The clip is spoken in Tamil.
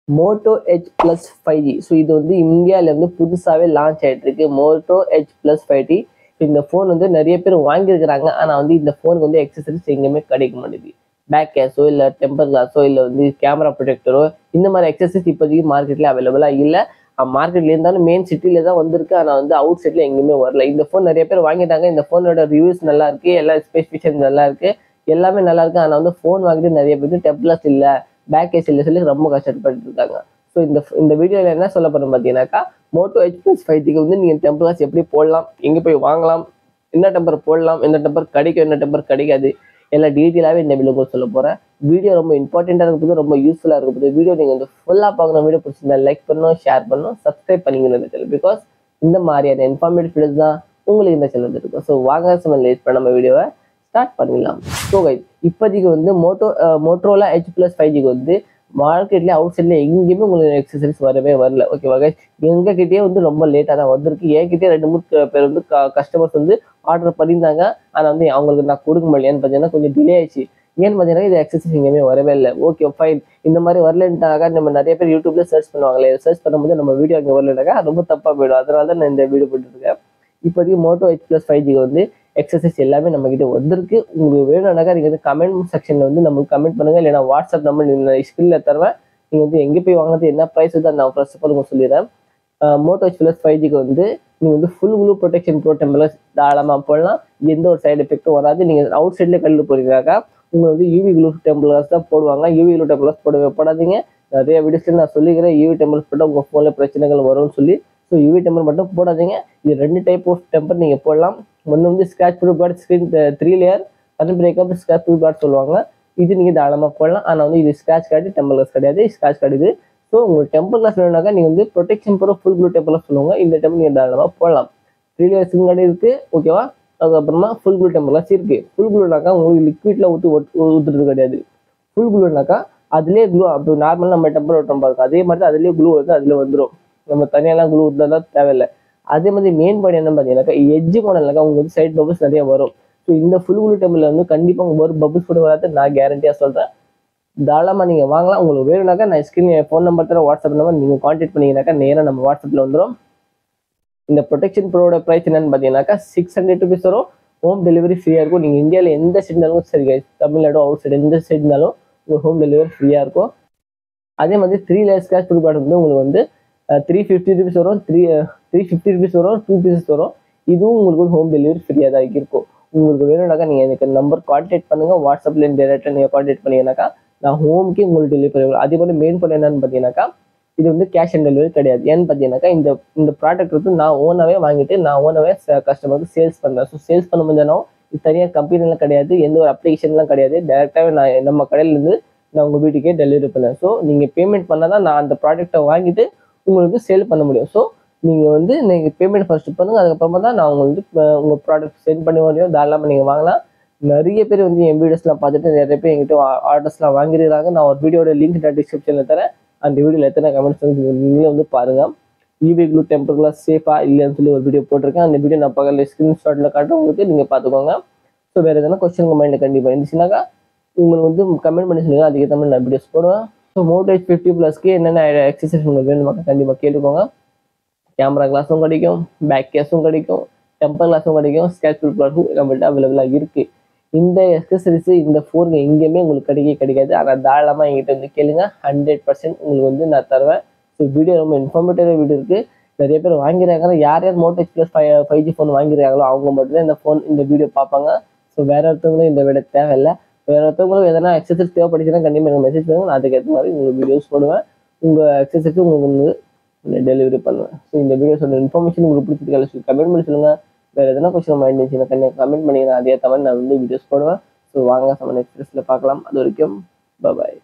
Moto H plus five G so இது வந்து இந்தியாவில் வந்து புதுசாகவே லான்ச் ஆகிட்டு இருக்கு Moto H plus five G இந்த ஃபோன் வந்து நிறைய பேர் வாங்கியிருக்கிறாங்க ஆனால் வந்து இந்த ஃபோனுக்கு வந்து எக்ஸசரிஸ் எங்கேயுமே கிடைக்க மாட்டேங்குது பேக் கேஸோ இல்லை டெம்பர் கிளாஸோ இல்லை வந்து கேமரா ப்ரொடெக்டரோ இந்த மாதிரி எக்ஸசரிஸ் இப்போதைக்கு மார்க்கெட்டில் அவைலபிளாக இல்லை மார்க்கெட்ல இருந்தாலும் மெயின் சிட்டில தான் வந்திருக்கு ஆனால் வந்து அவுட் சைட்ல எங்கேயுமே வரல இந்த ஃபோன் நிறைய பேர் வாங்கிட்டாங்க இந்த ஃபோனோட ரிவ்யூஸ் நல்லா இருக்கு எல்லா ஸ்பெசிஃபிகேஷன் நல்லா இருக்கு எல்லாமே நல்லா இருக்கு ஆனால் வந்து ஃபோன் வாங்கிட்டு நிறைய பேருக்கு டெப்லஸ் இல்லை பேக் கேஸ் இல்லை சொல்லி ரொம்ப கஷ்டப்பட்டு இருக்காங்க ஸோ இந்த இந்த வீடியோவில் என்ன சொல்ல போறோம் பார்த்தீங்கன்னாக்கா மோட்டோ ஹெச் ப்ளஸ் ஃபைவ்க்கு வந்து நீங்கள் டெம்பர்ஸ் எப்படி போடலாம் எங்கே போய் வாங்கலாம் என்ன டெம்பர் போடலாம் என்ன டெம்பர் கிடைக்கும் என்ன டெம்பர் கிடைக்காது எல்லாம் டீட்டெயிலாகவே இந்த வீடியோ சொல்ல போகிறேன் வீடியோ ரொம்ப இம்பார்ட்டண்ட்டாக இருக்க போது ரொம்ப யூஸ்ஃபுல்லாக இருக்க போது வீடியோ நீங்கள் வந்து ஃபுல்லாக பார்க்கணும் வீடியோ பிடிச்சிருந்தா லைக் பண்ணணும் ஷேர் பண்ணணும் சப்ஸ்கிரைப் பண்ணிக்கணும் இந்த சேனல் பிகாஸ் இந்த மாதிரியான இன்ஃபார்மேட்டிவ் வீடியோஸ் தான் உங்களுக்கு இந்த சேனல் இருக்கும் ஸோ வாங்க சமன் லேட் பண்ண நம்ம வீடியோவை ஸ்டார்ட் பண்ணிடலாம் ஸோ கைஸ் இப்போதைக்கு வந்து Moto Motorola H plus five ஜிக்கு வந்து மார்க்கெட்ல அவுட் சைட்ல எங்கேயுமே உங்களுக்கு எக்ஸசரிஸ் வரவே வரல ஓகேவா கைஸ் எங்க கிட்டயே வந்து ரொம்ப லேட்டாக தான் வந்திருக்கு என்கிட்டயே ரெண்டு மூணு பேர் வந்து கஸ்டமர்ஸ் வந்து ஆர்டர் பண்ணியிருந்தாங்க ஆனால் வந்து அவங்களுக்கு நான் கொடுக்க முடியலையான்னு பார்த்தீங்கன்னா கொஞ்சம் டிலே ஆயிடுச்சு ஏன்னு பார்த்தீங்கன்னா இது எக்ஸசைஸ் எங்கேயுமே வரவே இல்லை ஓகே ஃபைன் இந்த மாதிரி வரலன்ட்டாக நம்ம நிறைய பேர் யூடியூப்ல சர்ச் பண்ணுவாங்களே சர்ச் பண்ணும்போது நம்ம வீடியோ அங்கே வரலனாக்கா ரொம்ப தப்பாக போயிடும் அதனால தான் நான் இந்த வீடியோ போட்டுருக்கேன் இப்போதைக்கு மோட்டோ ஹெச் ப்ளஸ் ஃபைவ் ஜிக்கு வந்து எக்ஸசைஸ் எல்லாமே நம்ம கிட்ட வந்திருக்கு உங்களுக்கு வேணும்னாக்கா நீங்கள் வந்து கமெண்ட் செக்ஷனில் வந்து நம்மளுக்கு கமெண்ட் பண்ணுங்க இல்லைனா வாட்ஸ்அப் நம்பர் இந்த ஸ்கிரீனில் தருவேன் நீங்கள் வந்து எங்கே போய் வாங்குறது என்ன ப்ரைஸ் வந்து நான் ஃபர்ஸ்ட் ஆஃப் ஆல் உங்களுக்கு சொல்லிடுறேன் மோட்டோ ஹெச் ப்ளஸ் ஃபைவ் ஜிக்கு வந்து நீங்கள் வந்து full glue protection pro tempers தாராளமாக போடலாம் எந்த ஒரு சைடு எஃபெக்ட்டும் வராது நீங்கள் அவுட் சைட்லேயே கல்லில் போறீங்கனாக்கா உங்களுக்கு வந்து யூவி க்ளூ டெம்பர்ஸ் தான் போடுவாங்க யூவி க்ளூ டெம்பர்ஸ் போடவே போடாதீங்க நிறைய வீடியோஸ்ல நான் சொல்லிக்கிறேன் யூவி டெம்பர்ஸ் போட்டால் உங்கள் ஃபோனில் பிரச்சனைகள் வரும்னு சொல்லி ஸோ யூவி டெம்பர் மட்டும் போடாதீங்க இது ரெண்டு டைப் ஆஃப் டெம்பர் நீங்கள் போடலாம் ஒன்று வந்து scratch proof guard screen three layer அது பிரேக்கப் ஸ்க்ராச் ப்ரூஃப் கார்டு சொல்லுவாங்க இது நீங்கள் தாராளமாக போடலாம் ஆனால் வந்து இது ஸ்க்ராச் கார்டு டெம்பர் கிளாஸ் கிடையாது ஸ்க்ராச் கார்டு இது ஸோ உங்களுக்கு டெம்பர் கிளாஸ் வேணும்னாக்கா நீங்கள் வந்து protection pro full blue temper glass சொல்லுவாங்க இந்த டைம் நீங்கள் தாராளமாக போடலாம் த்ரீ லேயர் ஸ்க்ரீன் கார்டு இருக்குது ஓகேவா அதுக்கப்புறமா ஃபுல் ப்ளூ டெம்பர் கிளாஸ் இருக்குது ஃபுல் ப்ளூனாக்கா உங்களுக்கு லிக்விட்ல ஊற்றி ஊற்றுறது கிடையாது ஃபுல் ப்ளூனாக்கா அதுலேயே க்ளூ அப்போ நார்மலாக நம்ம டெம்பர் ஓட்டம் இருக்கும் அதே மாதிரி தான் அதுலேயே க்ளூ வந்து அதில் வந்துடும் நம்ம தனியாலாம் க்ளூ ஊற்றலாம் தேவையில்லை அதே மாதிரி மெயின் பாடி என்ன பார்த்தீங்கன்னாக்கா எஜ்ஜு மாடல்னாக்கா உங்களுக்கு வந்து சைட் பபுள்ஸ் நிறைய வரும் ஸோ இந்த ஃபுல் க்ளூ டெம்பிள் வந்து கண்டிப்பாக ஒரு பபுள்ஸ் கூட வராது நான் கேரண்டியாக சொல்கிறேன் தாராளமாக நீங்கள் வாங்கலாம் உங்களுக்கு வேணும்னாக்கா நான் ஸ்க்ரீன் ஃபோன் நம்பர் தர வாட்ஸ்அப் நம்பர் நீங்கள் கான்டாக்ட் பண்ணீங்கன்னாக்கா நேராக நம்ம வாட்ஸ்அப்பில் வந்துடும் இந்த ப்ரொடெக்ஷன் ப்ரோட ப்ரைஸ் என்னன்னு பார்த்தீங்கன்னாக்கா சிக்ஸ் ஹண்ட்ரட் ருபீஸ் வரும் ஹோம் டெலிவரி ஃப்ரீயாக இருக்கும் நீங்கள் இந்தியாவில் எந்த சைடு இருந்தாலும் சரி guys. தமிழ்நாடு அவுட் சைடு எந்த சைடு இருந்தாலும் உங்களுக்கு ஹோம் டெலிவரி ஃப்ரீயாக இருக்கும் அதே மாதிரி த்ரீ லேயர்ஸ் கேஷ் ப்ரூஃப் வந்து உங்களுக்கு வந்து த்ரீ ஃபிஃப்டி ருபீஸ் வரும் த்ரீ த்ரீ ஃபிஃப்டி ருபீஸ் வரும் டூ பீசஸ் வரும் இதுவும் உங்களுக்கு வந்து ஹோம் டெலிவரி ஃப்ரீயாக தான் இருக்கும் உங்களுக்கு வேணும்னாக்கா நீங்கள் எனக்கு நம்பர் கான்டாக்ட் பண்ணுங்கள் வாட்ஸ்அப்பில் டேரெக்டாக நீங்கள் கான்டாக்ட் பண்ணீங்கன்னாக்கா நான் ஹோம்க்கே உங்களுக்கு டெலிவரி பண்ணுவேன் அதே மாதிரி மெயின் பண்ண என்னன்னு பார்த்தீங்கன்னாக்கா இது வந்து கேஷ் ஆன் டெலிவரி கிடையாது ஏன்னு பார்த்தீங்கன்னாக்கா இந்த இந்த ப்ராடக்ட் வந்து நான் ஓனாகவே வாங்கிட்டு நான் ஓனாகவே கஸ்டமருக்கு சேல்ஸ் பண்ணுறேன் ஸோ சேல்ஸ் பண்ணும்போது என்ன இது தனியாக கம்பெனிலாம் கிடையாது எந்த ஒரு அப்ளிகேஷன்லாம் கிடையாது டேரெக்டாகவே நான் நம்ம கடையிலேருந்து நான் உங்கள் வீட்டுக்கே டெலிவரி பண்ணேன் ஸோ நீங்கள் பேமெண்ட் பண்ணால் தான் நான் அந்த ப்ராடக்ட்டை வாங்கிட்டு உங்களுக்கு சேல் பண்ண முடியும் ஸோ நீங்கள் வந்து நீங்கள் பேமெண்ட் ஃபர்ஸ்ட் பண்ணுங்க அதுக்கப்புறமா தான் நான் உங்களுக்கு அஹ், உங்க ப்ராடக்ட் சென்ட் பண்ணி முடியும் தாராளமாக நீங்கள் வாங்கலாம் நிறைய பேர் வந்து என் வீடியோஸ்லாம் பார்த்துட்டு நிறைய பேர் எங்கிட்ட ஆர்டர்ஸ்லாம் வாங்கிருக்காங்க நான் ஒரு வீடியோட லிங்க் நான் டிஸ்கிரிப்ஷனில் தரேன் அந்த வீடியோவில் எத்தனை கமெண்ட்ஸ் வந்து நீங்களே வந்து பாருங்க ஈவி க்ளூ டெம்பர்லாம் சேஃபா இல்லைன்னு சொல்லி ஒரு வீடியோ போட்டிருக்கேன் அந்த வீடியோ நான் பக்கத்தில் ஸ்க்ரீன்ஷாட்டில் காட்டுறேன் உங்களுக்கு நீங்கள் பார்த்துக்கோங்க ஸோ வேறு எதனா கொஸ்டின் உங்கள் மைண்டில் கண்டிப்பாக இருந்துச்சுனாக்கா உங்களுக்கு வந்து கமெண்ட் பண்ணி சொல்லுங்க அதுக்கேற்ற மாதிரி நான் வீடியோஸ் போடுவேன் ஸோ மோட்டேஜ் ஃபிஃப்டி ப்ளஸ்க்கு என்னென்ன எக்ஸசைஸ் உங்களுக்கு வேணுமாக்கா கண்டிப்பாக கேட்டுக்கோங்க கேமரா கிளாஸும் கிடைக்கும் பேக் கேஸும் கிடைக்கும் டெம்பர் கிளாஸும் கிடைக்கும் ஸ்கேட்ச் கிளாஸும் நம்மள்ட்ட அவைலபிளாக இருக்குது இந்த எக்ஸசரிஸ் இந்த ஃபோனுங்க எங்கேயுமே உங்களுக்கு கிடைக்க கிடைக்காது ஆனால் தாராளமாக எங்கிட்ட வந்து கேளுங்க ஹண்ட்ரட் பர்சன்ட் உங்களுக்கு வந்து நான் தருவேன் ஸோ வீடியோ ரொம்ப இன்ஃபார்மேட்டிவ் வீடியோ இருக்குது நிறைய பேர் வாங்கிறாங்க யார் யார் Moto G plus five five G phone வாங்கிருக்காங்களோ அவங்க மட்டும்தான் இந்த ஃபோன் இந்த வீடியோ பார்ப்பாங்க ஸோ வேற ஒருத்தவங்களும் இந்த விட தேவையில்லை வேற ஒருத்தவங்களும் எதனா எக்ஸசைஸ் தேவைப்படுச்சுன்னா கண்டிப்பாக எனக்கு மெசேஜ் பண்ணுங்க நான் அதுக்கேற்ற மாதிரி உங்களுக்கு வீடியோஸ் போடுவேன் உங்கள் எக்ஸசைஸ்க்கு உங்களுக்கு வந்து டெலிவரி பண்ணுவேன் ஸோ இந்த வீடியோஸோட இன்ஃபர்மேஷன் உங்களுக்கு பிடிச்சிருக்காங்க கமெண்ட் பண்ணி சொல்லுங்கள் வேறு எதனா கொஸ்டின் மைண்ட் இருந்துச்சுன்னா கண்டிப்பாக கமெண்ட் பண்ணிங்கன்னா அதே தவிர நான் வந்து வீடியோஸ் போடுவேன் ஸோ வாங்க சமன் எக்ஸ்பிரஸில் பார்க்கலாம் அது வரைக்கும் பாய்